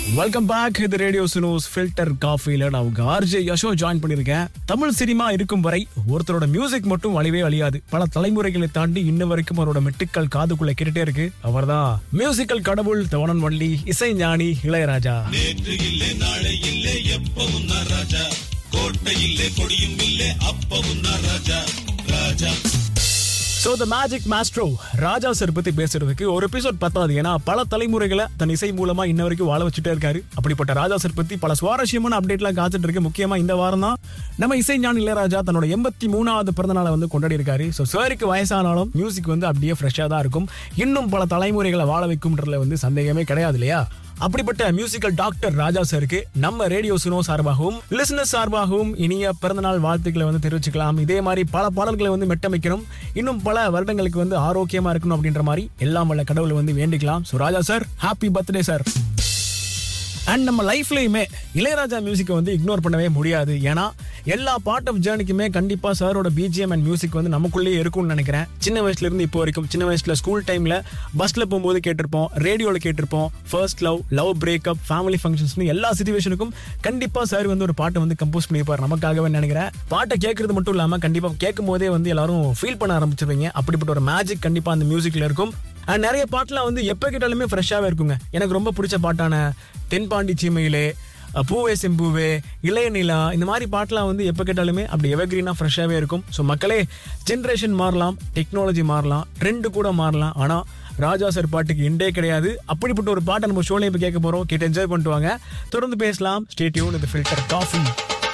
welcome back இது radio சுனோஸ் filter காஃபில நான் உங்க ஆர்ஜே யஷோ ஜாயின் பண்ணிருக்கேன் தமிழ் சினிமா இருக்கும் வரை ஒருத்தரோட மியூசிக் மட்டும் அழிவே அழியாது பல தலைமுறைகளை தாண்டி இன்ன வரைக்கும் அவரோட மெட்டுக்கள் காதுக்குள்ள கேட்டுட்டே இருக்கு அவர்தான் மியூசிக்கல் கடவுள் தவணன் வள்ளி இசை ஞானி இளையராஜா நேற்று இல்லை நாளை இல்லை எப்பவும் நான் ராஜா கோட்டை இல்லை கொடியும் இல்லை அப்பவும் நான் Raja Raja so the magic maestro Raja sir பத்தி பேசுறதுக்கு ஒரு எபிசோட் பத்தாது ஏன்னா பல தலைமுறைகளை தன் இசை மூலமா இன்ன வரைக்கும் வாழ வச்சுட்டே இருக்காரு அப்படிப்பட்ட ராஜா சார் பத்தி பல சுவாரஸ்யமான அப்டேட்லாம் காத்துட்டு இருக்கு முக்கியமா இந்த வாரம் தான் நம்ம இசை ஞான் இளையராஜா தன்னோட எண்பத்தி மூணாவது பிறந்த நாளை வந்து கொண்டாடி இருக்காரு ஸோ சாருக்கு வயசானாலும் மியூசிக் வந்து அப்படியே ஃப்ரெஷ்ஷாக தான் இருக்கும் இன்னும் பல தலைமுறைகளை வாழ வைக்கும்ன்றதுல வந்து சந்தேகமே கிடையாது இல்லையா அப்படிப்பட்ட மியூசிக்கல் டாக்டர் ராஜா சாருக்கு நம்ம ரேடியோ சுனோ சார்பாகவும் லிசனர்ஸ் சார்பாகவும் இனிய பிறந்தநாள் வாழ்த்துக்களை வந்து தெரிவிச்சுக்கலாம் இதே மாதிரி பல பாடல்களை வந்து மெட்டமைக்கணும் இன்னும் பல வருடங்களுக்கு வந்து ஆரோக்கியமா இருக்கணும் அப்படின்ற மாதிரி எல்லாம் வல்ல கடவுளை வந்து வேண்டிக்கலாம் so Raja sir happy birthday sir and நம்ம லைஃப்லயுமே இளையராஜா மியூசிக்கை வந்து இக்னோர் பண்ணவே முடியாது ஏன்னா எல்லா பார்ட் ஆஃப் ஜேர்னிக்குமே கண்டிப்பா சாரோட பிஜிஎம் அண்ட் மியூசிக் வந்து நமக்குள்ளேயே இருக்கும்னு நினைக்கிறேன் சின்ன வயசுல இருந்து இப்போ வரைக்கும் சின்ன வயசுல ஸ்கூல் டைம்ல பஸ்ல போகும்போது கேட்டிருப்போம் ரேடியோல கேட்டிருப்போம் first love love breakup family ஃபங்க்ஷன்ஸ்னு எல்லா சுச்சுவேஷனுக்கும் கண்டிப்பா சார் வந்து ஒரு பாட்டை வந்து கம்போஸ் பண்ணியிருப்பார் நமக்காகவே நினைக்கிறேன் பாட்டை கேட்கறது மட்டும் இல்லாம கண்டிப்பா கேட்கும் போதே வந்து எல்லாரும் ஃபீல் பண்ண ஆரம்பிச்சிருவீங்க அப்படிப்பட்ட ஒரு மேஜிக் கண்டிப்பா அந்த மியூசிக்ல இருக்கும் அண்ட் நிறைய பாட்டுலாம் வந்து எப்போ கேட்டாலுமே ஃப்ரெஷ்ஷாகவே இருக்குங்க எனக்கு ரொம்ப பிடிச்ச பாட்டான தென்பாண்டி சீமையிலே அஹ், பூவே செம்பூவே இளைய நிலா இந்த மாதிரி பாட்டெலாம் வந்து எப்போ கேட்டாலுமே அப்படி எவர்கிரீனாக ஃப்ரெஷ்ஷாகவே இருக்கும் ஸோ மக்களே ஜென்ரேஷன் மாறலாம் டெக்னாலஜி மாறலாம் ட்ரெண்டு கூட மாறலாம் ஆனால் ராஜா சார் பாட்டுக்கு இண்டே கிடையாது அப்படிப்பட்ட ஒரு பாட்டை நம்ம ஷோலையும் இப்போ கேட்க போகிறோம் கேட்டு என்ஜாய் பண்ணிட்டு வாங்க தொடர்ந்து பேசலாம் ஸ்டேட்யூன் இது ஃபில்டர் காஃபி